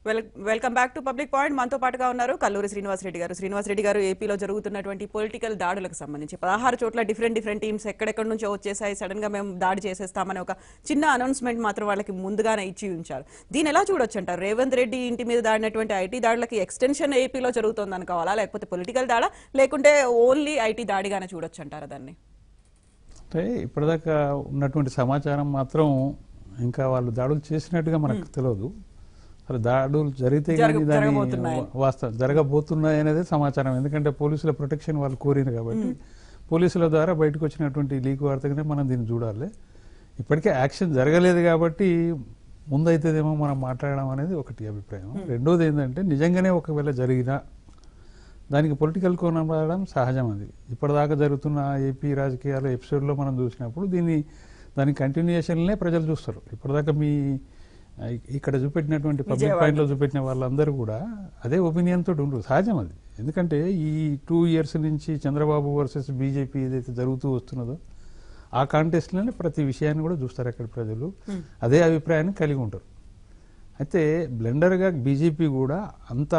Well welcome back to public point మనతో పాటుగా ఉన్నారు కల్లూరి శ్రీనివాసరెడ్డి గారు శ్రీనివాసరెడ్డి గారు ఏపీలో జరుగుతున్నటువంటి పొలిటికల్ దాడులకు సంబంధించి పదహారు చోట్ల డిఫరెంట్ డిఫరెంట్ టీమ్స్ ఎక్కడెక్కడ నుంచో వచ్చేసాయి సడన్ గా మేము దాడి చేసేస్తామని ఒక చిన్న అనౌన్స్మెంట్ మాత్రం వాళ్ళకి ముందుగానే ఇచ్చి ఉంచారు దీని ఎలా చూడొచ్చు అంటారు రేవంత్ రెడ్డి ఇంటి మీద దాడినటువంటి ఐటీ దాడులకి ఎక్స్టెన్షన్ ఏపీలో జరుగుతుంది అనుకోవాలా లేకపోతే పొలిటికల్ దాడా లేకుంటే ఓన్లీ ఐటీ దాడిగానే చూడొచ్చు అంటారా దాన్ని అంటే ఇప్పటిదాకా ఉన్నటువంటి సమాచారం మాత్రం ఇంకా వాళ్ళు దాడులు చేసినట్టుగా మనకు తెలియదు అసలు దాడులు జరిగితే జరగ- కానీ దాని జరగబోతున్నాయని. వాస్తవం జరగబోతున్నాయి అనేది సమాచారం ఎందుకంటే పోలీసుల ప్రొటెక్షన్ వాళ్ళు కోరిన కాబట్టి పోలీసుల ద్వారా బయటకు వచ్చినటువంటి లీక్ వార్తగానే మనం దీన్ని చూడాలి ఇప్పటికే యాక్షన్ జరగలేదు కాబట్టి ముందైతేదేమో మనం మాట్లాడడం అనేది ఒకటి అభిప్రాయం రెండోది ఏంటంటే నిజంగానే ఒకవేళ జరిగినా దానికి పొలిటికల్ కోణం రావడం సహజం అది ఇప్పటిదాకా జరుగుతున్న ఏపీ రాజకీయాల ఎపిసోడ్లో మనం చూసినప్పుడు దీన్ని దాని కంటిన్యూషన్లే ప్రజలు చూస్తారు ఇప్పటిదాకా మీ ఆ, ఇ- ఇక్కడ చూపెట్టినటువంటి పబ్లిక్ విజయవాడ. పాయింట్లో చూపెట్టిన వాళ్ళందరూ కూడా అదే ఒపీనియన్ తోటి ఉండరు సహజం అది ఎందుకంటే ఈ టూ ఇయర్స్ నుంచి చంద్రబాబు వర్సెస్ బీజేపీ ఏదైతే జరుగుతూ వస్తున్నదో ఆ కాంటెస్ట్లోనే ప్రతి విషయాన్ని కూడా చూస్తారు అక్కడ ప్రజలు అదే అభిప్రాయాన్ని కలిగి ఉంటారు అయితే బ్లెండర్గా బీజేపీ కూడా అంత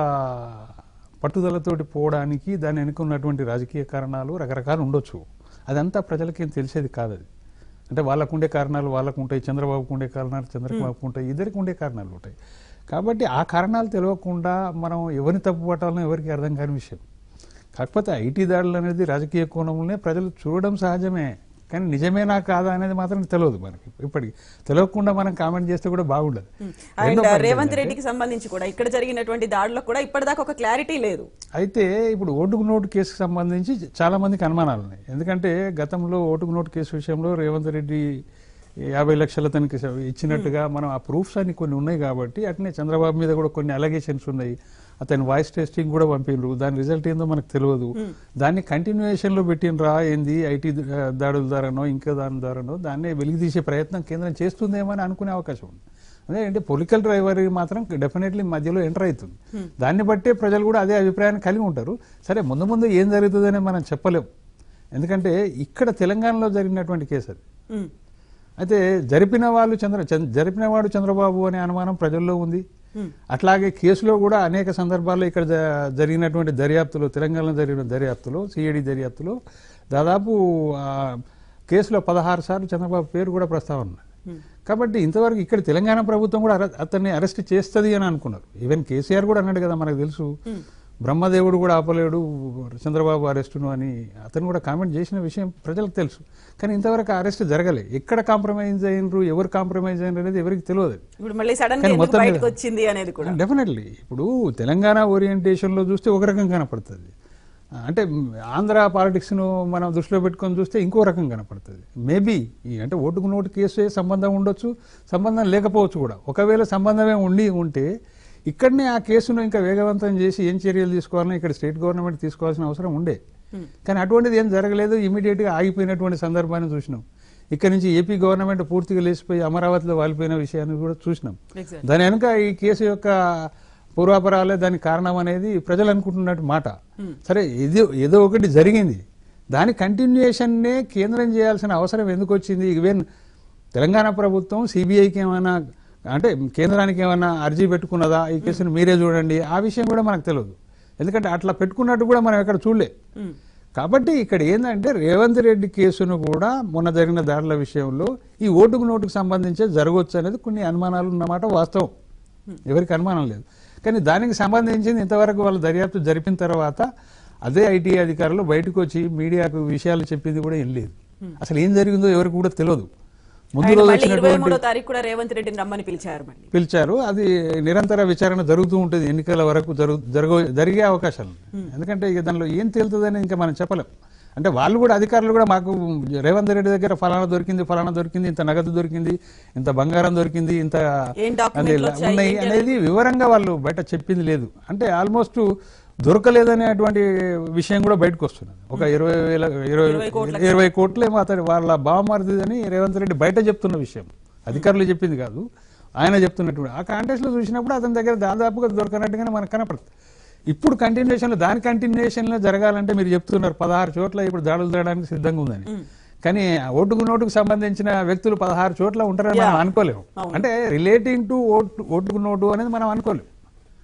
పట్టుదలతోటి పోవడానికి దాని వెనుక ఉన్నటువంటి రాజకీయ కారణాలు రకరకాలు ఉండొచ్చు అదంతా ప్రజలకేం తెలిసేది కాదు అది అంటే వాళ్ళకు ఉండే కారణాలు వాళ్ళకు ఉంటాయి చంద్రబాబుకు ఉండే కారణాలు చంద్రబాబుకు ఉంటాయి ఇద్దరికి ఉండే కారణాలు ఉంటాయి కాబట్టి ఆ కారణాలు తెలియకుండా మనం ఎవరిని తప్పు పట్టాలనో ఎవరికి అర్థం కాని విషయం కాకపోతే ఐటీ దాడులు అనేది రాజకీయ కోణంలోనే ప్రజలు చూడడం సహజమే కానీ నిజమేనా కాదా అనేది మాత్రం తెలియదు మనకి ఇప్పటికి తెలియకుండా మనం కామెంట్ చేస్తే కూడా బాగుండదు రెండో అండ్ point రేవంత్ ఏంటంటే- రెడ్డికి సంబంధించి కూడా ఇక్కడ జరిగినటువంటి దాడులకు కూడా ఇప్పటిదాకా ఒక క్లారిటీ లేదు అయితే ఇప్పుడు ఓటుకు నోటు కేసుకు సంబంధించి చాలా మందికి అనుమానాలు ఉన్నాయి ఎందుకంటే గతంలో ఓటుకు నోటు కేసు విషయంలో రేవంత్ రెడ్డి యాభై లక్షల తనకి ఇచ్చినట్టుగా మనం ఆ ప్రూఫ్స్ అన్ని కొన్ని ఉన్నాయి కాబట్టి అట్నే చంద్రబాబు మీద కూడా కొన్ని అలగేషన్స్ ఉన్నాయి అతని వాయిస్ టెస్టింగ్ కూడా పంపిండ్రు దాని రిజల్ట్ ఏందో మనకు తెలియదు దాన్ని కంటిన్యూయేషన్ లో పెట్టినరా ఏంది ఐటీ దాడుల ద్వారానో ఇంకా దాని ద్వారానో దాన్ని వెలికి ప్రయత్నం కేంద్రం చేస్తుందేమో అని అనుకునే అవకాశం ఉంది అదే అంటే పొలిటికల్ డ్రైవర్ మాత్రం డెఫినెట్లీ మధ్యలో ఎంటర్ అవుతుంది దాన్ని బట్టే ప్రజలు కూడా అదే అభిప్రాయాన్ని కలిగి ఉంటారు సరే ముందు ముందు ఏం జరుగుతుందని మనం చెప్పలేం ఎందుకంటే ఇక్కడ తెలంగాణలో జరిగినటువంటి కేసు అది ఉమ్. అయితే జరిపిన వాళ్ళు చంద్ర చంద్ర- జరిపిన వాడు చంద్రబాబు అనే అనుమానం ప్రజల్లో ఉంది అట్లాగే కేసులో కూడా అనేక సందర్భాల్లో ఇక్కడ జ- జరిగినటువంటి దర్యాప్తులో తెలంగాణలో జరిగిన దర్యాప్తులో సిఐడి దర్యాప్తులో దాదాపు ఆ కేసులో పదహారు సార్లు చంద్రబాబు పేరు కూడా ప్రస్తావన ఉన్నది. కాబట్టి ఇంతవరకు ఇక్కడ తెలంగాణ ప్రభుత్వం కూడా అరె- అతన్ని అరెస్ట్ చేస్తుంది అని అనుకున్నారు ఈవెన్ కేసీఆర్ కూడా అన్నాడు కదా మనకు తెలుసు బ్రహ్మదేవుడు కూడా ఆపలేడు చంద్రబాబు అరెస్టును అని అతను కూడా కామెంట్ చేసిన విషయం ప్రజలకు తెలుసు కానీ ఇంతవరకు అరెస్ట్ జరగలే ఎక్కడ కాంప్రమైజ్ అయినరు ఎవరు కాంప్రమైజ్ అయినరు అనేది ఎవరికి తెలియదు ఇప్పుడు మళ్ళీ సడన్ గా కానీ ఎందుకు మొత్తం మీద- బయటకు వచ్చింది అనేది కూడా డెఫినెట్లీ ఇప్పుడు తెలంగాణ ఓరియంటేషన్ లో చూస్తే ఒక రకం కనపడుతుంది అంటే ఆంధ్ర పాలిటిక్స్ ను మనం దృష్టిలో పెట్టుకొని చూస్తే ఇంకో రకం కనపడుతుంది మేబీ అంటే ఓటుకు నోటు కేసు సంబంధం ఉండొచ్చు సంబంధం లేకపోవచ్చు కూడా ఒకవేళ సంబంధమే ఉండి ఉంటే ఇక్కడనే ఆ కేసును ఇంకా వేగవంతం చేసి ఏం చర్యలు తీసుకోవాలని ఇక్కడ స్టేట్ గవర్నమెంట్ తీసుకోవాల్సిన అవసరం ఉండే కానీ అటువంటిది ఏం జరగలేదు ఇమీడియట్ గా ఆగిపోయినటువంటి సందర్భాన్ని చూసినాం ఇక్కడ నుంచి ఏపీ గవర్నమెంట్ పూర్తిగా లేచిపోయి అమరావతిలో వాలిపోయిన విషయాన్ని కూడా చూసినాం Exactly. దాని వెనుక ఈ కేసు యొక్క పూర్వాపరాలే దానికి కారణం అనేది ప్రజలు అనుకుంటున్నట్టు మాట సరే ఏదో ఏదో ఒకటి జరిగింది దాని కంటిన్యూషన్నే కేంద్రం చేయాల్సిన అవసరం ఎందుకు వచ్చింది ఈవెన్ తెలంగాణ ప్రభుత్వం సిబిఐకి ఏమైనా అంటే కేంద్రానికి ఏమైనా అర్జీ పెట్టుకున్నదా ఈ కేసును మీరే చూడండి ఆ విషయం కూడా మనకు తెలియదు ఎందుకంటే అట్లా పెట్టుకున్నట్టు కూడా మనం ఎక్కడ చూడలే ఉమ్. కాబట్టి ఇక్కడ ఏంటంటే రేవంత్ రెడ్డి కేసును కూడా మొన్న జరిగిన దాడుల విషయంలో ఈ ఓటుకు నోటుకు సంబంధించి జరగవచ్చు అనేది కొన్ని అనుమానాలు ఉన్నమాట వాస్తవం ఎవరికి అనుమానం లేదు కానీ దానికి సంబంధించింది ఇంతవరకు వాళ్ళు దర్యాప్తు జరిపిన తర్వాత అదే ఐటీ అధికారులు బయటకు వచ్చి మీడియాకు విషయాలు చెప్పింది కూడా ఏం లేదు అసలు ఏం జరిగిందో ఎవరికి కూడా తెలియదు ముందు ఆయన రోజు మళ్ళీ ఇరవై వచ్చినటువంటి మూడో తారీఖు కూడా రేవంత్ రెడ్డిని రమ్మని పిలిచారు మళ్ళీ పిలిచారు అది నిరంతర విచారణ జరుగుతూ ఉంటుంది ఎన్నికల వరకు జరుగు జరగ జరిగే అవకాశాలు ఉన్నాయి. ఎందుకంటే ఇక దానిలో ఏం తేలుతుందని ఇంకా మనం చెప్పలేం అంటే వాళ్ళు కూడా అధికారులు కూడా మాకు రేవంత్ రెడ్డి దగ్గర ఫలానా దొరికింది ఫలానా దొరికింది ఇంత నగదు దొరికింది ఇంత బంగారం దొరికింది ఇంత ఏం documentలు అది వచ్చాయి, ఉన్నాయి ఏంటి అనేది వివరంగా వాళ్ళు బయట చెప్పింది లేదు అంటే ఆల్మోస్ట్ దొరకలేదనేటువంటి విషయం కూడా బయటకు వస్తున్నది ఒక ఇరవై వేల ఇరవై ఇరవై కోట్ల ఇరవై కోట్లేమో అతని వాళ్ళ బావమరిది అని రేవంత్ రెడ్డి బయట చెప్తున్న విషయం అధికారులు చెప్పింది కాదు ఆయన చెప్తున్నటువంటి ఆ కాంటెస్ట్ లో చూసినప్పుడు అతని దగ్గర దాదాపుగా దొరకనట్టుగానే మనకు కనపడుతుంది ఇప్పుడు కంటిన్యూషన్లో దాని కంటిన్యూషన్లో జరగాలంటే మీరు చెప్తున్నారు పదహారు చోట్ల ఇప్పుడు దాడులు చేయడానికి సిద్ధంగా ఉందని కానీ ఆ ఓటుకు నోటుకు సంబంధించిన వ్యక్తులు పదహారు చోట్ల ఉంటారని మనం Yeah. అనుకోలేము అవును. అంటే రిలేటింగ్ టు ఓటు ఓటుకు నోటు అనేది మనం అనుకోలేము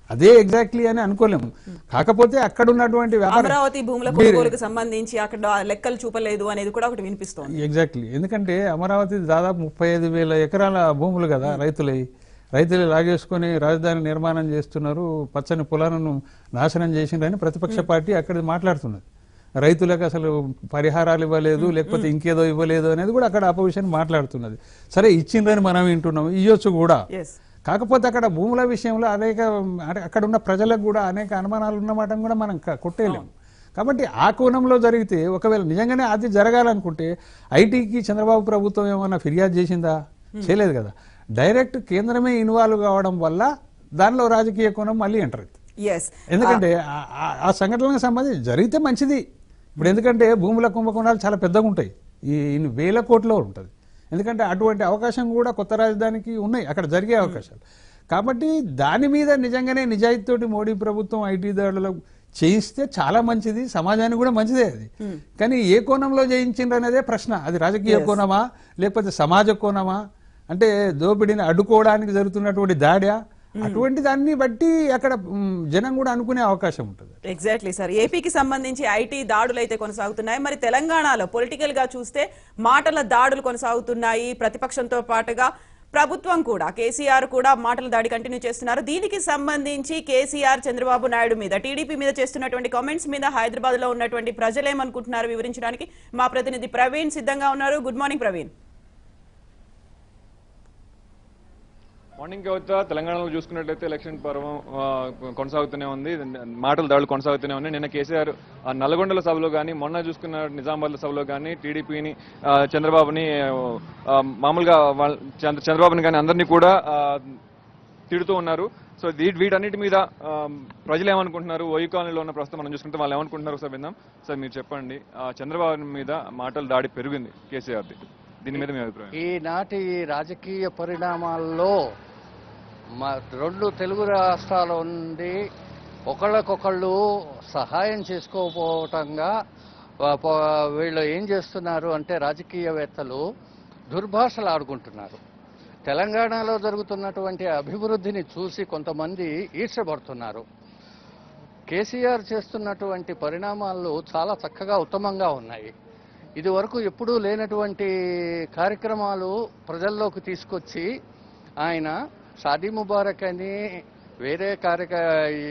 అదే ఎగ్జాక్ట్లీ అని అనుకోలేము కాకపోతే అక్కడ ఉన్నటువంటి వ్యాపార అమరావతి భూముల కొనుగోలుకు సంబంధించి అక్కడ లెక్కలు చూపలేదు అనేది కూడా ఒకటి వినిపిస్తోంది ఎగ్జాక్ట్లీ ఎందుకంటే అమరావతి దాదాపు ముప్పై ఐదు వేల ఎకరాల భూములు కదా రైతులై రైతులు లాగేసుకొని రాజధాని నిర్మాణం చేస్తున్నారు పచ్చని పొలాలను నాశనం చేసిండ్రని ప్రతిపక్ష పార్టీ అక్కడ మాట్లాడుతున్నది రైతులకు అసలు పరిహారాలు ఇవ్వలేదు లేకపోతే ఇంకేదో ఇవ్వలేదు అనేది కూడా అక్కడ అపోజిషన్ మాట్లాడుతున్నది సరే ఇచ్చిండ్రని మనం వింటున్నాం ఇవ్వచ్చు కూడా ఎస్ కాకపోతే అక్కడ భూముల విషయంలో అనేక అంటే అక్కడ ఉన్న ప్రజలకు కూడా అనేక అనుమానాలు ఉన్నమాట కూడా మనం క- కొట్టేయలేము కాబట్టి ఆ కోణంలో జరిగితే ఒకవేళ నిజంగానే అది జరగాలనుకుంటే ఐటీకి చంద్రబాబు ప్రభుత్వం ఏమైనా ఫిర్యాదు చేసిందా చేయలేదు కదా డైరెక్ట్ కేంద్రమే ఇన్వాల్వ్ కావడం వల్ల దానిలో రాజకీయ కోణం మళ్ళీ ఎంటర్ అవుతుంది ఎస్ ఎందుకంటే ఆ- ఆ- ఆ సంఘటనలకు సంబంధించి జరిగితే మంచిది ఇప్పుడు ఎందుకంటే భూముల కుంభకోణాలు చాలా పెద్దగా ఉంటాయి ఈ ఇన్ని వేల కోట్లో ఉంటుంది ఎందుకంటే అటువంటి అవకాశం కూడా కొత్త రాజధానికి ఉన్నాయి అక్కడ జరిగే అవకాశాలు కాబట్టి దాని మీద నిజంగానే నిజాయితీతోటి మోడీ ప్రభుత్వం ఐటీ దాడులకు చేయిస్తే చాలా మంచిది సమాజానికి కూడా మంచిదే అది కానీ ఏ కోణంలో చేయించిండ్రు అనేదే ప్రశ్న అది రాజకీయ కోణమా లేకపోతే సమాజ కోణమా అంటే దోపిడీని అడ్డుకోవడానికి జరుగుతున్నటువంటి దాడా అటువంటి దాన్ని బట్టి అక్కడ మ్, జనం కూడా అనుకునే అవకాశం ఉంటుంది ఎగ్జాక్ట్లీ సార్ ఏపీకి సంబంధించి ఐటీ దాడులు అయితే కొనసాగుతున్నాయి మరి తెలంగాణలో పొలిటికల్ గా చూస్తే మాటల దాడులు కొనసాగుతున్నాయి ప్రతిపక్షంతో పాటుగా ప్రభుత్వం కూడా కేసీఆర్ కూడా మాటల దాడి కంటిన్యూ చేస్తున్నారు దీనికి సంబంధించి కేసీఆర్ చంద్రబాబు నాయుడు మీద టీడీపీ మీద చేస్తున్నటువంటి కామెంట్స్ మీద హైదరాబాద్ లో ఉన్నటువంటి ప్రజలు ఏమనుకుంటున్నారు వివరించడానికి మా ప్రతినిధి ప్రవీణ్ సిద్ధంగా ఉన్నారు good morning Praveen morning Kavitha తెలంగాణలో చూసుకున్నట్లయితే ఎలక్షన్ పర్వం ఆ, కొనసాగుతూనే ఉంది మాటల దాడులు కొనసాగుతూనే ఉన్నాయి నిన్న కేసీఆర్ ఆ, నల్గొండల సభలో కానీ మొన్న చూసుకున్న నిజామాబాద్ సభలో కానీ టీడీపీని చంద్రబాబుని ఆ, మామూలుగా వాళ్ళ చంద్ర- చంద్రబాబుని కానీ అందరినీ కూడా ఆ, తిడుతూ ఉన్నారు సో వీ వీటన్నిటి మీద ఆ, ప్రజలు ఏమనుకుంటున్నారు ఓయి కాలనీలో ఉన్న ప్రస్తుతం మనం చూసుకుంటే వాళ్ళు ఏమనుకుంటున్నారు సార్ విందాం సార్ మీరు చెప్పండి ఆ, చంద్రబాబు మీద మాటల దాడి పెరిగింది కేసీఆర్ది దీని మీద మీ అభిప్రాయం ఈనాటి రాజకీయ పరిణామాల్లో మా రెండు తెలుగు రాష్ట్రాల నుండి ఒకళ్ళకొకళ్ళు సహాయం చేసుకోకపోవటంగా వా- ప- వీళ్ళు ఏం చేస్తున్నారు అంటే రాజకీయవేత్తలు దుర్భాషలు ఆడుకుంటున్నారు తెలంగాణలో జరుగుతున్నటువంటి అభివృద్ధిని చూసి కొంతమంది ఈర్షపడుతున్నారు కేసీఆర్ చేస్తున్నటువంటి పరిణామాలు చాలా చక్కగా ఉత్తమంగా ఉన్నాయి ఇది వరకు ఎప్పుడూ లేనటువంటి కార్యక్రమాలు ప్రజల్లోకి తీసుకొచ్చి ఆయన షాదీ ముబారక్ అని వేరే కార్యక ఈ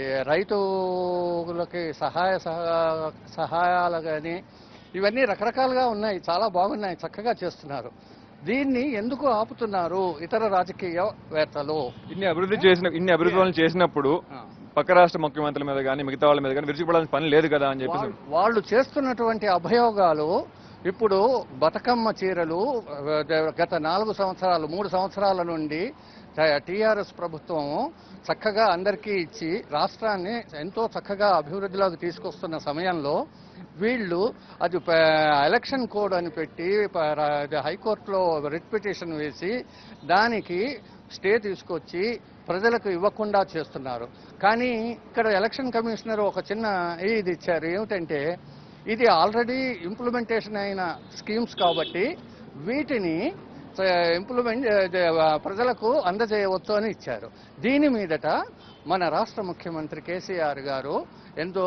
రైతులకి సహాయ సహ- సహాయాలు కానీ ఇవన్నీ రకరకాలుగా ఉన్నాయి చాలా బాగున్నాయి చక్కగా చేస్తున్నారు దీన్ని ఎందుకు ఆపుతున్నారు ఇతర రాజకీయవేత్తలు ఇన్ని అభివృద్ధి చేసిన ఇన్ని అభివృద్ధి పనులు చేసినప్పుడు ఆ. పక్క రాష్ట్ర ముఖ్యమంత్రుల మీద కానీ మిగతా వాళ్ళ మీద కానీ విరుచుకుపడాల్సిన పని లేదు కదా అని చెప్పేసి వాళ్ళు- వాళ్ళు చేస్తున్నటువంటి అభయోగాలు ఇప్పుడు బతుకమ్మ చీరలు ఆ, గత నాలుగు సంవత్సరాలు మూడు సంవత్సరాల నుండి టీఆర్ఎస్ ప్రభుత్వం చక్కగా అందరికీ ఇచ్చి రాష్ట్రాన్ని ఎంతో చక్కగా అభివృద్ధిలోకి తీసుకొస్తున్న సమయంలో వీళ్ళు అది ప- ఎలక్షన్ కోడ్ అని పెట్టి ప- రా- అది హైకోర్టులో రిట్ పిటిషన్ వేసి దానికి స్టే తీసుకొచ్చి ప్రజలకు ఇవ్వకుండా చేస్తున్నారు కానీ ఇక్కడ ఎలక్షన్ కమిషనర్ ఒక చిన్న ఇది ఇచ్చారు ఏమిటంటే ఇది ఆల్రెడీ ఇంప్లిమెంటేషన్ అయిన స్కీమ్స్ కాబట్టి వీటిని ఇంప్లిమెంట్ ప్రజలకు అందజేయవచ్చు అని ఇచ్చారు దీని మీదట మన రాష్ట్ర ముఖ్యమంత్రి కేసీఆర్ గారు ఎంతో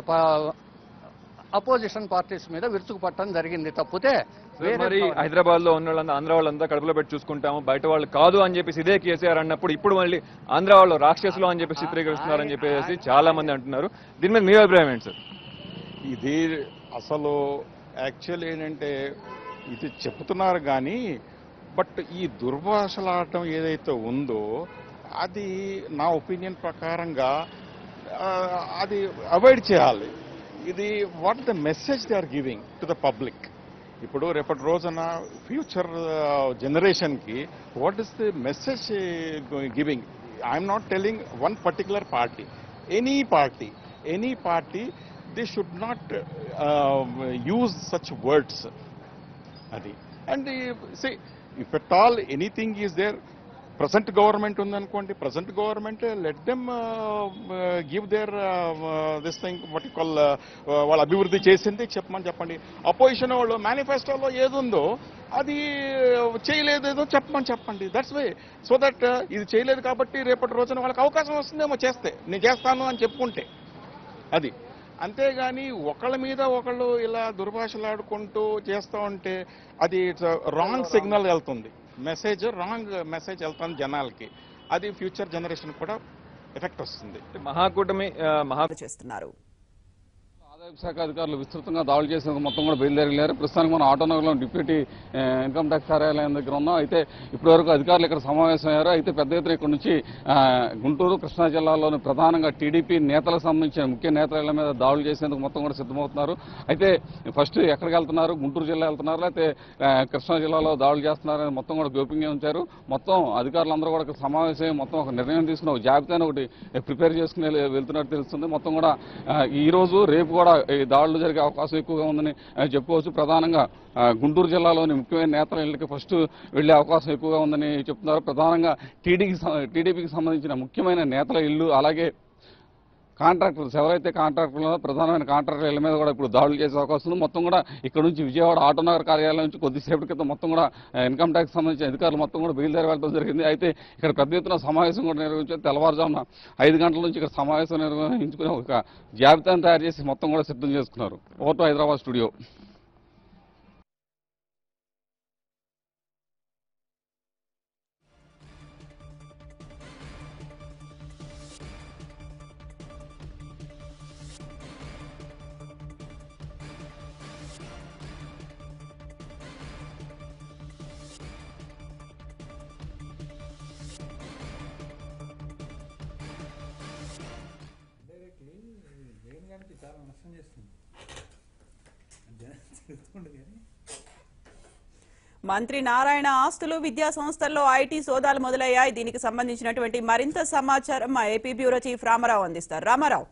అపోజిషన్ పార్టీస్ మీద విరుచుకుపట్టడం జరిగింది తప్పితే వేరే మరి కాదు. హైదరాబాద్ లో ఉన్న వాళ్ళంతా ఆంధ్ర వాళ్ళంతా కడుపులో పెట్టి చూసుకుంటాము బయట వాళ్ళు కాదు అని చెప్పేసి ఇదే కేసీఆర్ అన్నప్పుడు ఇప్పుడు మళ్ళీ ఆంధ్ర వాళ్ళు రాక్షసులు అని చెప్పి చిత్రీకరిస్తున్నారు అని చెప్పేసి చాలా మంది అంటున్నారు దీని మీద మీ అభిప్రాయం ఏంటి సార్ ఇది అసలు యాక్చువల్ ఏంటంటే ఇది చెప్తున్నారు కానీ బట్ ఈ దుర్భాషలాడటం ఏదైతే ఉందో అది నా ఒపీనియన్ ప్రకారంగా ఆ, అది అవాయిడ్ చేయాలి ఇది what the message they are giving to the public ఇప్పుడు రేపటి రోజున ఫ్యూచర్ జనరేషన్కి what is the message giving I'm not telling one particular party any party any party they should not use such words అది and see if at all anything is there present government ఉందనుకోండి present government let them give their this thing what call వాళ్ళ అభివృద్ధి చేసింది చెప్పమని చెప్పండి opposition వాళ్ళు మేనిఫెస్టోలో ఏదుందో అది చేయలేదు ఏదో చెప్పమని చెప్పండి దట్స్ వే సో దట్ ఇది చేయలేదు కాబట్టి రేపటి రోజున వాళ్ళకి అవకాశం వస్తుందేమో చేస్తే నేను చేస్తాను అని చెప్పుకుంటే అది అంతేగాని ఒకళ్ళ మీద ఒకళ్ళు ఇలా దుర్భాషలాడుకుంటూ చేస్తూ ఉంటే అది రాంగ్ సిగ్నల్ వెళ్తుంది మెసేజ్ రాంగ్ మెసేజ్ వెళ్తుంది జనాలకి అది ఫ్యూచర్ జనరేషన్ కూడా ఎఫెక్ట్ వస్తుంది మహాకూటమి ఆ, మహా చేస్తున్నారు ఆదాయ శాఖ అధికారులు విస్తృతంగా దాడులు చేసేందుకు మొత్తం కూడా బయలుదేరలేరు ప్రస్తుతానికి మనం ఆటోనగర్లో డిప్యూటీ ఆ, ఇన్కమ్ ట్యాక్స్ కార్యాలయం దగ్గర ఉన్నాం అయితే ఇప్పటివరకు అధికారులు ఇక్కడ సమావేశమయ్యారు అయితే పెద్ద ఎత్తున ఇక్కడ నుంచి ఆ, గుంటూరు కృష్ణా జిల్లాలోని ప్రధానంగా టీడీపీ నేతలకు సంబంధించిన ముఖ్య నేతల మీద దాడులు చేసేందుకు మొత్తం కూడా సిద్ధమవుతున్నారు అయితే ఫస్ట్ ఎక్కడికి వెళ్తున్నారు గుంటూరు జిల్లా వెళ్తున్నారు లేకపోతే ఆ, కృష్ణా జిల్లాలో దాడులు చేస్తున్నారు అనేది మొత్తం కూడా గోప్యంగా ఉంచారు మొత్తం అధికారులందరూ కూడా ఇక్కడ సమావేశం మొత్తం ఒక నిర్ణయం తీసుకుని ఒక జాబితాను ఒకటి ప్రిపేర్ చేసుకుని వెళ్- వెళ్తున్నట్టు తెలుస్తుంది మొత్తం కూడా ఆ, ఈ రోజు రేపు కూడా ఈ దాడులు జరిగే అవకాశం ఎక్కువగా ఉందని ఆ, చెప్పుకోవచ్చు ప్రధానంగా ఆ, గుంటూరు జిల్లాలోని ముఖ్యమైన నేతల ఇళ్ళకి ఫస్ట్ వెళ్లే అవకాశం ఎక్కువగా ఉందని చెప్తున్నారు ప్రధానంగా టీడీకి టీడీపీకి సంబంధించిన ముఖ్యమైన నేతల ఇల్లు అలాగే కాంట్రాక్టర్స్ ఎవరైతే కాంట్రాక్టర్లు ఉన్నారో ప్రధానమైన కాంట్రాక్టర్ల మీద కూడా ఇప్పుడు దాడులు చేసే అవకాశం ఉంది మొత్తం కూడా ఇక్కడ నుంచి విజయవాడ ఆటోనగర్ కార్యాలయం నుంచి కొద్దిసేపటి క్రితం మొత్తం కూడా ఆ, ఇన్కమ్ ట్యాక్స్ సంబంధించిన అధికారులు మొత్తం కూడా బయలుదేరి వెళ్ళడం జరిగింది అయితే ఇక్కడ పెద్ద ఎత్తున సమావేశం కూడా నిర్వహించారు తెల్లవారుజామున ఐదు గంటల నుంచి ఇక్కడ సమావేశం నిర్వహించుకుని ఒక జాబితాను తయారు చేసి మొత్తం కూడా సిద్ధం చేసుకున్నారు ఓటు హైదరాబాద్ స్టూడియో చాలా నష్టం చేస్తుంది మంత్రి నారాయణ ఆస్తులు విద్యా సంస్థల్లో ఐటీ సోదాలు మొదలయ్యాయి దీనికి సంబంధించినటువంటి మరింత సమాచారం మా ఏపీ బ్యూరో చీఫ్ రామారావు అందిస్తారు రామారావు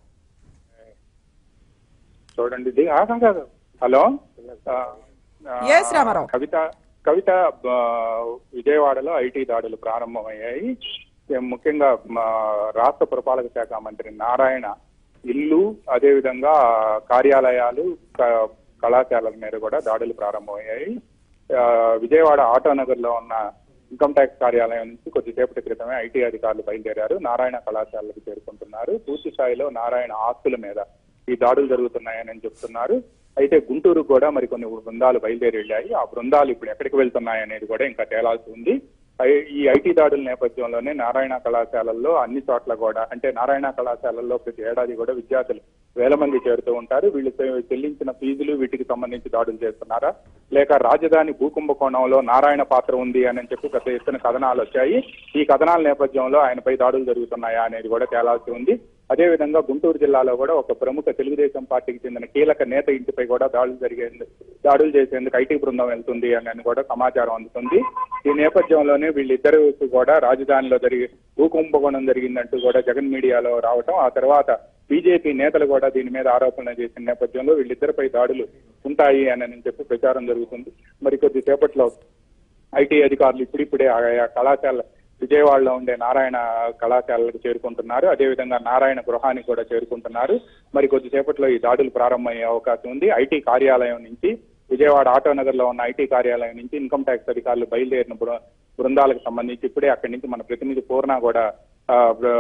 చూడండి ఇది ఆహా కాదు హలో ఆ, ఆ, Yes, రామారావు. కవిత కవిత ఆ, విజయవాడలో ఐటీ దాడులు ప్రారంభమయ్యాయి ఏ, ముఖ్యంగా మా రాష్ట్ర పురపాలక శాఖ మంత్రి నారాయణ ఇల్లు అదేవిధంగా కార్యాలయాలు క- కళాశాలల మీద కూడా దాడులు ప్రారంభమయ్యాయి ఆ, విజయవాడ ఆటోనగర్ లో ఉన్న ఇన్కమ్ ట్యాక్స్ కార్యాలయం నుంచి కొద్దిసేపటి క్రితమే ఐటీ అధికారులు బయలుదేరారు నారాయణ కళాశాలకు చేరుకుంటున్నారు పూర్తి స్థాయిలో నారాయణ ఆస్తుల మీద ఈ దాడులు జరుగుతున్నాయని చెప్తున్నారు అయితే గుంటూరు కూడా మరి కొన్ని బృందాలు బయలుదేరి వెళ్ళాయి ఆ బృందాలు ఇప్పుడు ఎక్కడికి వెళ్తున్నాయి అనేది కూడా ఇంకా తేలాల్సి ఉంది ఐ- ఈ ఐటీ దాడుల నేపథ్యంలోనే నారాయణ కళాశాలల్లో అన్ని చోట్ల కూడా అంటే నారాయణ కళాశాలల్లో ప్రతి ఏడాది కూడా విద్యార్థులు వేల మంది చేరుతూ ఉంటారు వీళ్ళు చె- చెల్లించిన ఫీజులు వీటికి సంబంధించి దాడులు చేస్తున్నారా లేక రాజధాని భూకుంభకోణంలో నారాయణ పాత్ర ఉంది అని చెప్పి పెద్ద ఎత్తున కథనాలు వచ్చాయి ఈ కథనాల నేపథ్యంలో ఆయనపై దాడులు జరుగుతున్నాయా అనేది కూడా తేలాల్సి ఉంది అదేవిధంగా గుంటూరు జిల్లాలో కూడా ఒక ప్రముఖ తెలుగుదేశం పార్టీకి చెందిన కీలక నేత ఇంటిపై కూడా దాడులు జరిగేందుకు దాడులు చేసేందుకు ఐటీ బృందం వెళ్తుంది అని కూడా సమాచారం అందుతుంది ఈ నేపథ్యంలోనే వీళ్ళిద్దరూ కూడా రాజధానిలో జరిగి భూకుంభకోణం జరిగిందంటూ కూడా జగన్ మీడియాలో రావటం ఆ తర్వాత బీజేపీ నేతలు కూడా దీని మీద ఆరోపణలు చేసిన నేపథ్యంలో వీళ్ళిద్దరిపై దాడులు ఉంటాయి అని చెప్పి ప్రచారం జరుగుతుంది మరి కొద్దిసేపట్లో ఐటీ అధికారులు ఇప్పుడిప్పుడే ఆయా కళాశాల విజయవాడలో ఉండే నారాయణ కళాశాలకు చేరుకుంటున్నారు అదేవిధంగా నారాయణ గృహానికి కూడా చేరుకుంటున్నారు మరి కొద్దిసేపట్లో ఈ దాడులు ప్రారంభమయ్యే అవకాశం ఉంది ఐటీ కార్యాలయం నుంచి విజయవాడ ఆటోనగర్ లో ఉన్న ఐటీ కార్యాలయం నుంచి ఇన్కమ్ ట్యాక్స్ అధికారులు బయలుదేరిన బృ- బృందాలకు సంబంధించి ఇప్పుడే అక్కడి నుంచి మన ప్రతినిధి పూర్ణ కూడా ఆ,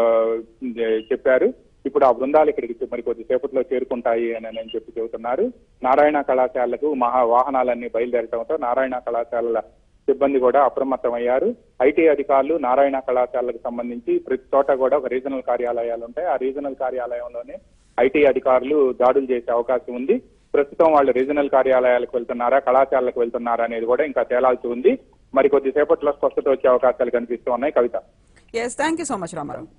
బృ- చెప్పారు ఇప్పుడు ఆ బృందాలు ఇక్కడికి మరి కొద్దిసేపట్లో చేరుకుంటాయి అని అని చెప్పి చెబుతున్నారు నారాయణ కళాశాలకు మహా వాహనాలన్నీ బయలుదేరటంతో నారాయణ కళాశాలల సిబ్బంది కూడా అప్రమత్తమయ్యారు ఐటీ అధికారులు నారాయణ కళాశాలకు సంబంధించి ప్రతి చోట కూడా ఒక రీజనల్ కార్యాలయాలు ఉంటాయి ఆ రీజనల్ కార్యాలయంలోనే ఐటీ అధికారులు దాడులు చేసే అవకాశం ఉంది ప్రస్తుతం వాళ్ళు రీజనల్ కార్యాలయాలకు వెళ్తున్నారా కళాశాలకు వెళ్తున్నారా అనేది కూడా ఇంకా తేలాల్సి ఉంది మరి కొద్దిసేపట్లో స్పష్టత వచ్చే అవకాశాలు కనిపిస్తూ ఉన్నాయి Kavitha yes thank you so much Ramarao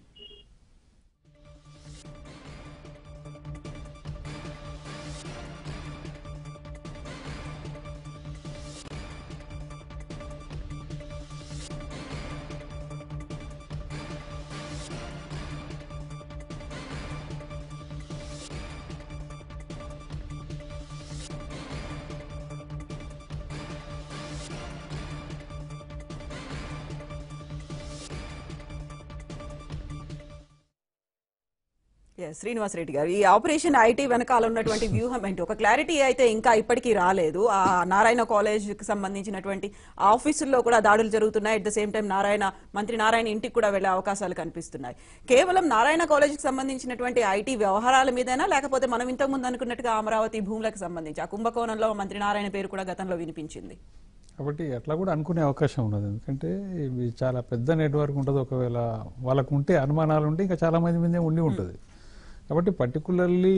Yes, Srinivas Reddy గారు ఈ ఆపరేషన్ ఐటీ వెనకాల ఉన్నటువంటి వ్యూహం ఏంటి ఒక క్లారిటీ అయితే ఇంకా ఇప్పటికీ రాలేదు ఆ నారాయణ కాలేజ్ కి సంబంధించినటువంటి ఆఫీసుల్లో కూడా దాడులు జరుగుతున్నాయి at the same time Narayana మంత్రి నారాయణ ఇంటికి కూడా వెళ్లే అవకాశాలు కనిపిస్తున్నాయి కేవలం నారాయణ కాలేజ్ కి సంబంధించినటువంటి ఐటీ వ్యవహారాల మీదైనా లేకపోతే మనం ఇంతకు ముందు అనుకున్నట్టుగా అమరావతి భూములకు సంబంధించి ఆ కుంభకోణంలో మంత్రి నారాయణ పేరు కూడా గతంలో వినిపించింది కాబట్టి అట్లా కూడా అనుకునే అవకాశం ఉన్నది ఎందుకంటే ఇవి చాలా పెద్ద నెట్వర్క్ ఉంటుంది ఒకవేళ వాళ్ళకు ఉంటే అనుమానాలు ఉంటే ఇంకా చాలా మంది మీదే ఉండి ఉంటుంది కాబట్టి పర్టికులర్లీ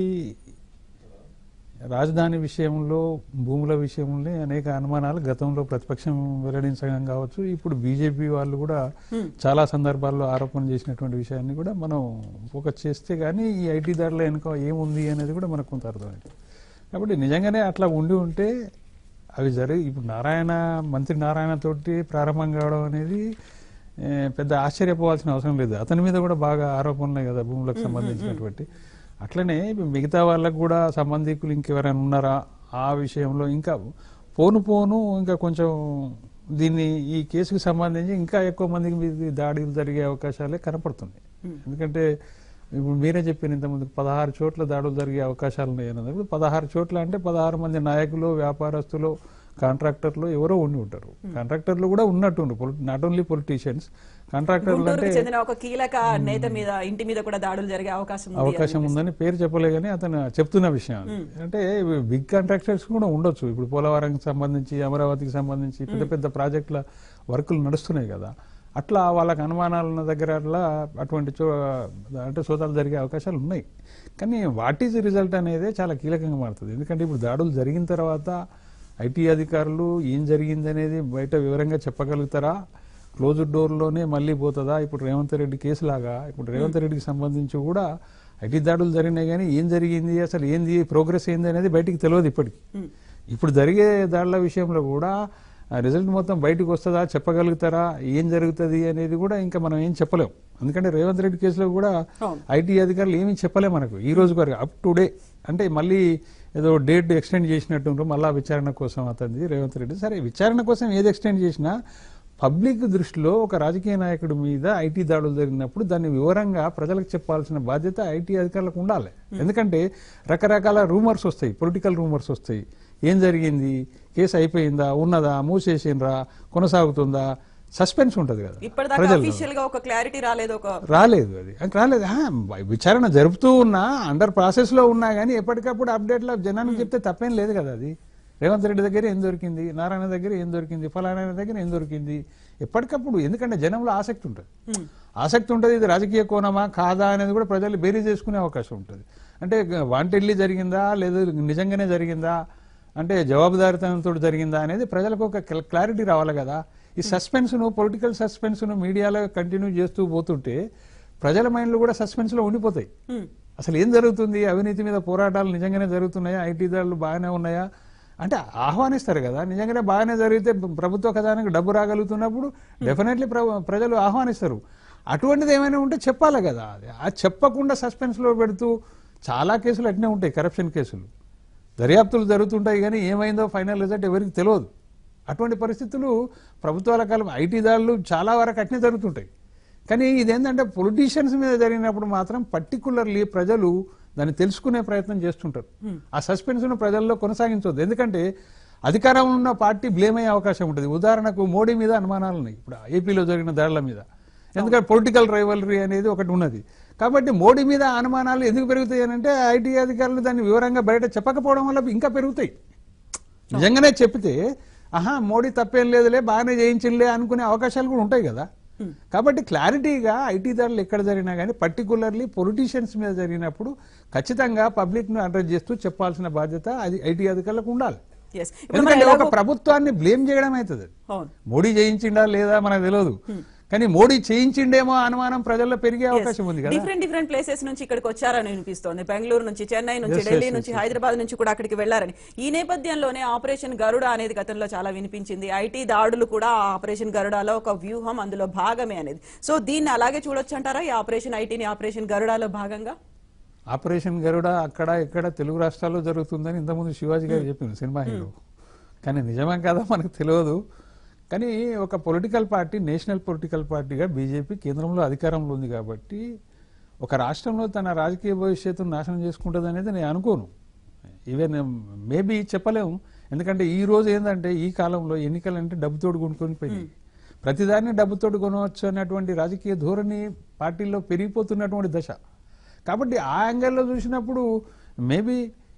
రాజధాని విషయంలో భూముల విషయంలో అనేక అనుమానాలు గతంలో ప్రతిపక్షం వెల్లడించడం కావచ్చు ఇప్పుడు బీజేపీ వాళ్ళు కూడా చాలా సందర్భాల్లో ఆరోపణ చేసినటువంటి విషయాన్ని కూడా మనం ఫోకస్ చేస్తే కానీ ఈ ఐటీ దాడిలో వెనుక ఏముంది అనేది కూడా మనకు కొంత అర్థమైంది కాబట్టి నిజంగానే అట్లా ఉండి ఉంటే అవి జరిగి ఇప్పుడు నారాయణ మంత్రి నారాయణ తోటి ప్రారంభం కావడం అనేది ఏ, పెద్ద ఆశ్చర్యపోవాల్సిన అవసరం లేదు అతని మీద కూడా బాగా ఆరోపణలే కదా భూములకు సంబంధించినటువంటి అట్లనే ఇప్పుడు మిగతా వాళ్ళకు కూడా సంబంధికులు ఇంకెవరైనా ఉన్నారా ఆ విషయంలో ఇంకా పోను పోను ఇంకా కొంచెం దీన్ని ఈ కేసుకు సంబంధించి ఇంకా ఎక్కువ మందికి మీద దాడులు జరిగే అవకాశాలే కనపడుతున్నాయి ఎందుకంటే ఇప్పుడు మీరే చెప్పిన ఇంతకుముందు పదహారు చోట్ల దాడులు జరిగే అవకాశాలు ఉన్నాయి అన్నది ఇప్పుడు పదహారు చోట్ల అంటే పదహారు మంది నాయకులు వ్యాపారస్తులు కాంట్రాక్టర్లు ఎవరో ఉండి ఉంటారు కాంట్రాక్టర్లు కూడా ఉన్నట్టుండ్రు నాట్ ఓన్లీ పొలిటీషియన్స్ కాంట్రాక్టర్లు అంటే గుంటూరుకు చెందిన ఒక కీలక నేత మీద ఇంటి మీద కూడా దాడులు జరిగే అవకాశం ఉంది అవకాశం ఉందని పేరు చెప్పలే కానీ అతను చెప్తున్న విషయం అది. అంటే బిగ్ కాంట్రాక్టర్స్ కూడా ఉండొచ్చు ఇప్పుడు పోలవరంకి సంబంధించి అమరావతికి సంబంధించి పెద్ద పెద్ద ప్రాజెక్టుల వర్కులు నడుస్తున్నాయి కదా అట్లా వాళ్ళకి అనుమానాలు ఉన్న దగ్గర అట్లా అటువంటి చో అంటే సోదాలు జరిగే అవకాశాలు ఉన్నాయి కానీ వాట్ ఈజ్ రిజల్ట్ అనేది చాలా కీలకంగా మారుతుంది ఎందుకంటే ఇప్పుడు దాడులు జరిగిన తర్వాత ఐటీ అధికారులు ఏం జరిగింది అనేది బయట వివరంగా చెప్పగలుగుతారా క్లోజ్డ్ డోర్లోనే మళ్ళీ పోతుందా ఇప్పుడు రేవంత్ రెడ్డి కేసు లాగా ఇప్పుడు రేవంత్ రెడ్డికి సంబంధించి కూడా ఐటీ దాడులు జరిగినాయి కానీ ఏం జరిగింది అసలు ఏంది ప్రోగ్రెస్ ఏంది అనేది బయటికి తెలియదు ఇప్పటికి ఇప్పుడు జరిగే దాడుల విషయంలో కూడా ఆ రిజల్ట్ మొత్తం బయటకు వస్తుందా చెప్పగలుగుతారా ఏం జరుగుతుంది అనేది కూడా ఇంకా మనం ఏం చెప్పలేం ఎందుకంటే రేవంత్ రెడ్డి కేసులో కూడా అవును. ఐటీ అధికారులు ఏమీ చెప్పలేం మనకు ఈ రోజు వరకు అప్ టు డే అంటే మళ్ళీ ఏదో డేట్ ఎక్స్టెండ్ చేసినట్టు మళ్ళా విచారణ కోసం అతనిది రేవంత్ రెడ్డి సరే విచారణ కోసం ఏది ఎక్స్టెండ్ చేసినా పబ్లిక్ దృష్టిలో ఒక రాజకీయ నాయకుడి మీద ఐటీ దాడులు జరిగినప్పుడు దాన్ని వివరంగా ప్రజలకు చెప్పాల్సిన బాధ్యత ఐటీ అధికారులకు ఉండాలి ఎందుకంటే రకరకాల రూమర్స్ వస్తాయి పొలిటికల్ రూమర్స్ వస్తాయి ఏం జరిగింది కేసు అయిపోయిందా ఉన్నదా మూసేసిండ్రా కొనసాగుతుందా సస్పెన్స్ ఉంటది కదా ఇప్పటిదాకా ప్రజల్లో. అఫీషియల్ గా ఒక క్లారిటీ రాలేదు ఒక రాలేదు అది అది రాలేదు ఆ, విచారణ జరుపుతూ ఉన్నా అండర్ ప్రాసెస్ లో ఉన్నా కానీ ఎప్పటికప్పుడు అప్డేట్లో జనానికి చెప్తే తప్పేం లేదు కదా అది రేవంత్ రెడ్డి దగ్గర ఏం దొరికింది నారాయణ దగ్గర ఏం దొరికింది ఫలానా దగ్గర ఏం దొరికింది ఎప్పటికప్పుడు ఎందుకంటే జనంలో ఆసక్తి ఉంటుంది ఆసక్తి ఉంటుంది ఇది రాజకీయ కోణమా కాదా అనేది కూడా ప్రజలు బేరీ చేసుకునే అవకాశం ఉంటుంది అంటే వాంటెడ్లీ జరిగిందా లేదా నిజంగానే జరిగిందా అంటే జవాబుదారితనంతో జరిగిందా అనేది ప్రజలకు ఒక క్ల- క్లారిటీ రావాలి కదా ఈ సస్పెన్స్ ను పొలిటికల్ సస్పెన్స్ ను మీడియాలో కంటిన్యూ చేస్తూ పోతుంటే ప్రజల మైండ్లు కూడా సస్పెన్స్ లో ఉండిపోతాయి అసలు ఏం జరుగుతుంది అవినీతి మీద పోరాటాలు నిజంగానే జరుగుతున్నాయా ఐటీ దాడులు బాగానే ఉన్నాయా అంటే ఆహ్వానిస్తారు కదా నిజంగానే బాగానే జరిగితే ప్రభుత్వ ఖజానాకి డబ్బు రాగలుగుతున్నప్పుడు డెఫినెట్లీ ప్రజలు ఆహ్వానిస్తారు అటువంటిది ఏమైనా ఉంటే చెప్పాలి కదా అది ఆ చెప్పకుండా సస్పెన్స్ లో పెడుతూ చాలా కేసులు అట్నే ఉంటాయి కరప్షన్ కేసులు దర్యాప్తులు జరుగుతుంటాయి కానీ ఏమైందో ఫైనల్ రిజల్ట్ ఎవరికి తెలియదు అటువంటి పరిస్థితులు ప్రభుత్వాల కాలం ఐటీ దాడులు చాలా వరకు అట్నే జరుగుతుంటాయి కానీ ఇదేంటంటే పొలిటీషియన్స్ మీద జరిగినప్పుడు మాత్రం పర్టికులర్లీ ప్రజలు దాన్ని తెలుసుకునే ప్రయత్నం చేస్తుంటారు ఆ సస్పెన్స్ ను ప్రజల్లో కొనసాగించవద్దు ఎందుకంటే అధికారంలో ఉన్న పార్టీ బ్లేమ్ అయ్యే అవకాశం ఉంటుంది ఉదాహరణకు మోడీ మీద అనుమానాలు ఉన్నాయి ఇప్పుడు ఏపీలో జరిగిన దాడుల మీద ఎందుకంటే పొలిటికల్ రైవలరీ అనేది ఒకటి ఉన్నది కాబట్టి మోడీ మీద అనుమానాలు ఎందుకు పెరుగుతాయి అని అంటే ఐటీ అధికారులు దాన్ని వివరంగా బయట చెప్పకపోవడం వల్ల ఇంకా పెరుగుతాయి నిజంగానే చెప్తే ఆహా మోడీ తప్పేం లేదులే బాగానే చేయించిందిలే అనుకునే అవకాశాలు కూడా ఉంటాయి కదా కాబట్టి క్లారిటీగా ఐటీ దాడులు ఎక్కడ జరిగినా కానీ పర్టికులర్లీ పొలిటీషియన్స్ మీద జరిగినప్పుడు ఖచ్చితంగా పబ్లిక్ ను అడ్రస్ చేస్తూ చెప్పాల్సిన బాధ్యత అది ఐటీ అధికారులకు ఉండాలి Yes. ఇప్పుడు మనం ఎందుకంటే ఒక ఎలాగో- ప్రభుత్వాన్ని బ్లేమ్ చేయడం అవుతుంది అది. అవును మోడీ చేయించిండా లేదా మనకు తెలియదు కానీ మోడీ చేయించిండేమో అనుమానం ప్రజల్లో పెరిగే అవకాశం ఉంది కదా డిఫరెంట్ డిఫరెంట్ ప్లేసెస్ నుంచి ఇక్కడికి వచ్చారని వినిపిస్తోంది బెంగళూరు నుంచి చెన్నై నుంచి Yes, ఢిల్లీ yes, నుంచి yes, హైదరాబాద్ నుంచి కూడా అక్కడికి వెళ్లారని ఈ నేపథ్యంలోనే ఆపరేషన్ గరుడ అనేది గతంలో చాలా వినిపించింది ఐటీ దాడులు కూడా ఆ ఆపరేషన్ గరుడాలో ఒక వ్యూహం అందులో భాగమే అనేది సో దీన్ని అలాగే చూడొచ్చు అంటారా ఈ ఆపరేషన్ ఐటీని ఆపరేషన్ గరుడాలో భాగంగా ఆపరేషన్ గరుడ అక్కడ ఇక్కడ తెలుగు రాష్ట్రాల్లో జరుగుతుందని ఇంతకుముందు శివాజీ గారు చెప్పింది సినిమా హీరో కానీ నిజమే కదా మనకు తెలియదు కానీ ఒక పొలిటికల్ పార్టీ నేషనల్ పొలిటికల్ పార్టీగా బీజేపీ కేంద్రంలో అధికారంలో ఉంది కాబట్టి ఒక రాష్ట్రంలో తన రాజకీయ భవిష్యత్తును నాశనం చేసుకుంటుంది అనేది నేను అనుకోను ఈవెన్ మేబీ చెప్పలేము ఎందుకంటే ఈ రోజు ఏంటంటే ఈ కాలంలో ఎన్నికలు అంటే డబ్బుతోడు కొనుక్కొని పోయినాయి ప్రతిదాన్ని డబ్బుతోటి కొనవచ్చు అన్నటువంటి రాజకీయ ధోరణి పార్టీల్లో పెరిగిపోతున్నటువంటి దశ కాబట్టి ఆ యాంగిల్లో చూసినప్పుడు మేబీ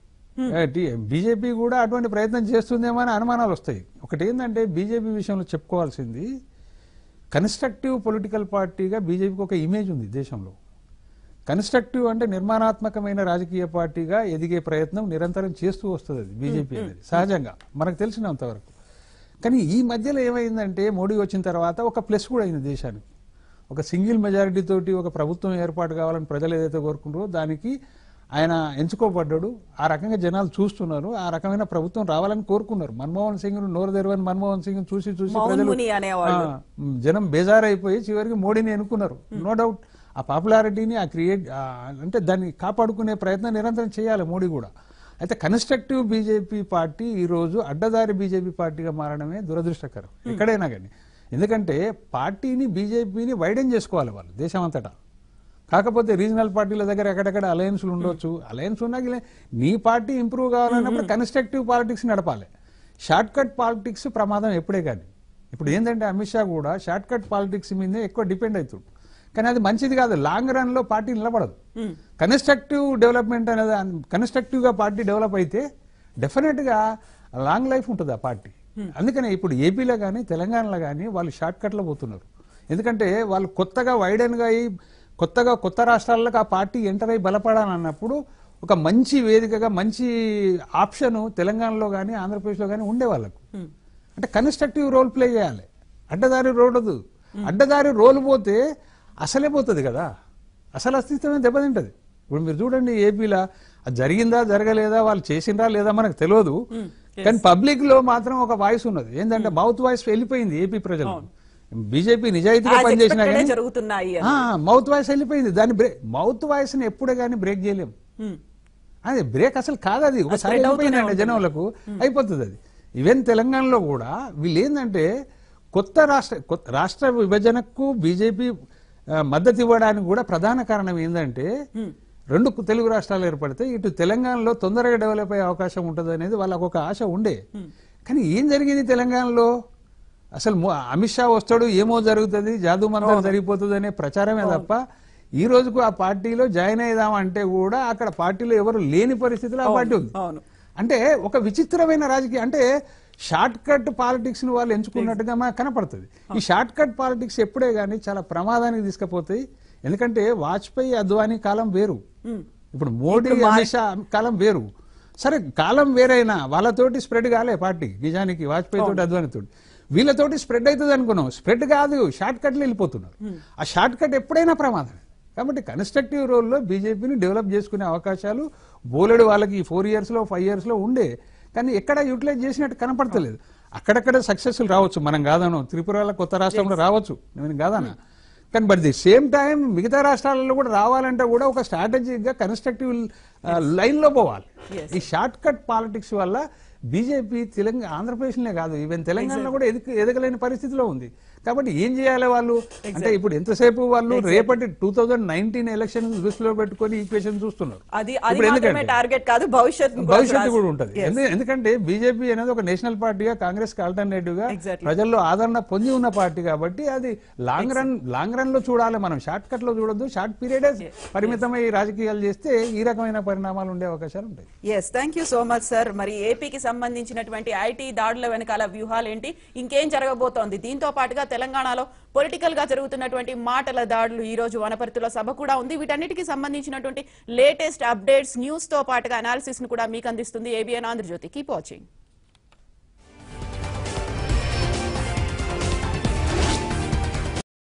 బీజేపీ కూడా అటువంటి ప్రయత్నం చేస్తుందేమో అని అనుమానాలు వస్తాయి ఒకటి ఏంటంటే బీజేపీ విషయంలో చెప్పుకోవాల్సింది కన్స్ట్రక్టివ్ పొలిటికల్ పార్టీగా బీజేపీకి ఒక ఇమేజ్ ఉంది దేశంలో కన్స్ట్రక్టివ్ అంటే నిర్మాణాత్మకమైన రాజకీయ పార్టీగా ఎదిగే ప్రయత్నం నిరంతరం చేస్తూ వస్తుంది అది బీజేపీ అనేది సహజంగా మనకు తెలిసినంతవరకు కానీ ఈ మధ్యలో ఏమైందంటే మోడీ వచ్చిన తర్వాత ఒక ప్లస్ కూడా అయింది దేశానికి ఒక సింగిల్ మెజారిటీ తోటి ఒక ప్రభుత్వం ఏర్పాటు కావాలని ప్రజలు ఏదైతే కోరుకుంటారో దానికి ఆయన ఎంచుకోబడ్డాడు ఆ రకంగా జనాలు చూస్తున్నారు ఆ రకమైన ప్రభుత్వం రావాలని కోరుకున్నారు మన్మోహన్ సింగ్ నోరు తెరవని మన్మోహన్ సింగ్ చూసి చూసి మౌన్ ప్రజలు ముని అనేవాళ్ళు. ఆ, జనం బేజారైపోయి చివరికి మోడీని ఎన్నుకున్నారు నో డౌట్ ఆ పాపులారిటీని ఆ క్రియేట్ అంటే దాన్ని కాపాడుకునే ప్రయత్నం నిరంతరం చేయాలి మోడీ కూడా అయితే కన్స్ట్రక్టివ్ బీజేపీ పార్టీ ఈ రోజు అడ్డదారి బీజేపీ పార్టీగా మారడమే దురదృష్టకరం ఎక్కడైనా కానీ ఎందుకంటే పార్టీని బీజేపీని వైడెన్ చేసుకోవాలి వాళ్ళు దేశం అంతటా కాకపోతే రీజనల్ పార్టీల దగ్గర ఎక్కడెక్కడ అలయన్స్లు ఉండొచ్చు అలయన్స్ ఉన్నా గిలే- నీ పార్టీ ఇంప్రూవ్ కావాలన్నప్పుడు కన్స్ట్రక్టివ్ పాలిటిక్స్ నడపాలి షార్ట్ కట్ పాలిటిక్స్ ప్రమాదం ఎప్పుడే కానీ ఇప్పుడు ఏంటంటే అమిత్ షా కూడా షార్ట్ కట్ పాలిటిక్స్ మీదే ఎక్కువ డిపెండ్ అవుతుంది కానీ అది మంచిది కాదు లాంగ్ రన్ లో పార్టీ నిలబడదు కన్స్ట్రక్టివ్ డెవలప్మెంట్ అనేది కన్స్ట్రక్టివ్ గా పార్టీ డెవలప్ అయితే డెఫినెట్ గా లాంగ్ లైఫ్ ఉంటుంది ఆ పార్టీ అందుకనే ఇప్పుడు ఏపీలో కానీ తెలంగాణలో కానీ వాళ్ళు షార్ట్ కట్లో పోతున్నారు ఎందుకంటే వాళ్ళు కొత్తగా వైడెన్ గా అయి కొత్తగా కొత్త రాష్ట్రాలకు ఆ పార్టీ ఎంటర్ అయి బలపడాలన్నప్పుడు ఒక మంచి వేదికగా మంచి ఆప్షన్ తెలంగాణలో కానీ ఆంధ్రప్రదేశ్లో కానీ ఉండే వాళ్ళకు అంటే కన్స్ట్రక్టివ్ రోల్ ప్లే చేయాలి అడ్డదారి రోడదు అడ్డదారి రోల్ పోతే అసలే పోతుంది కదా అసలు అస్తిత్వమే దెబ్బతింటది ఇప్పుడు మీరు చూడండి ఏపీలో అది జరిగిందా జరగలేదా వాళ్ళు చేసిందా లేదా మనకు తెలియదు కానీ పబ్లిక్ లో మాత్రం ఒక వాయిస్ ఉన్నది ఏంటంటే మౌత్ వాయిస్ వెళ్ళిపోయింది ఏపీ ప్రజలు బీజేపీ నిజాయితీగా As పనిచేసినా expected కానీ జరుగుతున్నాయి అని. మౌత్ వాయిస్ వెళ్ళిపోయింది దాన్ని బ్రేక్ మౌత్ వాయిస్ ని ఎప్పుడే కానీ బ్రేక్ చేయలేం Hmm. అది బ్రేక్ అసలు కాదు అది ఒకసారి spread అవుతూనే వెళ్ళిపోయిందంటే ఉంటుంది. జనంలకు అయిపోతుంది అది ఈవెన్ తెలంగాణలో కూడా వీళ్ళు ఏంటంటే కొత్త రాష్ట్ర కొత్త రాష్ట్ర విభజనకు బీజేపీ ఆ, మద్దతు ఇవ్వడానికి కూడా ప్రధాన కారణం ఏంటంటే రెండు కు- తెలుగు రాష్ట్రాలు ఏర్పడితే ఇటు తెలంగాణలో తొందరగా డెవలప్ అయ్యే అవకాశం ఉంటుంది అనేది వాళ్ళకు ఒక ఆశ ఉండే కానీ ఏం జరిగింది తెలంగాణలో అసలు మో- అమిత్ షా వస్తాడు ఏమో జరుగుతుంది జాదు మంత్రం జరిగిపోతుంది అనే ప్రచారమే తప్ప ఈ రోజుకు ఆ పార్టీలో జాయిన్ అయ్యామంటే కూడా అక్కడ పార్టీలో ఎవరు లేని పరిస్థితిలో ఆ పార్టీ ఉంది అవును అంటే ఒక విచిత్రమైన రాజకీయ అంటే షార్ట్ కట్ పాలిటిక్స్ ని వాళ్ళు ఎంచుకున్నట్టుగా మనకు కనపడుతుంది ఈ షార్ట్ కట్ పాలిటిక్స్ ఎప్పుడే గానీ చాలా ప్రమాదానికి తీసుకుపోతాయి ఎందుకంటే వాజ్పేయి అద్వానీ కాలం వేరు ఇప్పుడు మోడీ అమిత్ షా కాలం వేరు సరే కాలం వేరైనా వాళ్ళతోటి స్ప్రెడ్ కాలే పార్టీ నిజానికి వాజ్పేయి తోటి అద్వానీ తోటి వీళ్ళతోటి స్ప్రెడ్ అవుతుంది అనుకున్నాం స్ప్రెడ్ కాదు షార్ట్ కట్లు వెళ్ళిపోతున్నారు ఆ షార్ట్ కట్ ఎప్పుడైనా ప్రమాదం కాబట్టి కన్స్ట్రక్టివ్ రోల్లో బీజేపీని డెవలప్ చేసుకునే అవకాశాలు బోలెడు వాళ్ళకి ఈ ఫోర్ ఇయర్స్ లో ఫైవ్ ఇయర్స్ లో ఉండే కానీ ఎక్కడ యూటిలైజ్ చేసినట్టు కనపడతలేదు అక్కడక్కడ సక్సెస్ రావచ్చు మనం కాదను త్రిపురలో కొత్త రాష్ట్రంలో రావచ్చు నేను కాదనా కానీ బట్ ది సేమ్ టైం మిగతా రాష్ట్రాలలో కూడా రావాలంటే కూడా ఒక స్ట్రాటజిక్ గా కన్స్ట్రక్టివ్ లైన్ లో పోవాలి ఈ షార్ట్ కట్ పాలిటిక్స్ వల్ల బీజేపీ తెలంగాణ ఆంధ్రప్రదేశ్లోనే కాదు ఈవెన్ తెలంగాణలో కూడా ఎదుగు ఎదగలేని పరిస్థితిలో ఉంది కాబట్టి ఏం చేయాలి వాళ్ళు అంటే ఇప్పుడు ఎంతసేపు వాళ్ళు రేపటి టూ థౌజండ్ నైన్టీన్ ఎలక్షన్ దృష్టిలో పెట్టుకొని ఈక్వేషన్ చూస్తున్నారు అది అది ఇప్పుడు మాత్రమే ఎందుకంటే టార్గెట్ కాదు భవిష్యత్తు భవిష్యత్తు కూడా ఉంటది ఎందు- ఎందుకంటే బీజేపీ అనేది ఒక నేషనల్ పార్టీగా కాంగ్రెస్ కి ఆల్టర్నేటివ్ గా Exactly. ప్రజల్లో ఆదరణ పొంది ఉన్న పార్టీ కాబట్టి అది లాంగ్ రన్ లాంగ్ రన్ లో చూడాలి మనం షార్ట్ కట్ లో చూడొద్దు షార్ట్ పీరియడ్ పరిమితమై రాజకీయాలు చేస్తే ఈ రకమైన పరిణామాలు ఉండే అవకాశాలు ఉంటాయి yes thank you so much sir మరి ఏపీకి సంబంధించినటువంటి ఐటీ దాడుల వెనకాల వ్యూహాలు ఏంటి ఇంకేం జరగబోతోంది దీంతో పాటుగా తెలంగాణలో పొలిటికల్ గా జరుగుతున్నటువంటి మాటల దాడులు ఈ రోజు వనపర్తిలో సభ కూడా ఉంది వీటన్నిటికీ సంబంధించినటువంటి లేటెస్ట్ అప్డేట్స్ న్యూస్ తో పాటుగా అనాలిసిస్ ను కూడా మీకు అందిస్తుంది ఏబిఎన్ ఆంధ్రజ్యోతి కీప్ వాచింగ్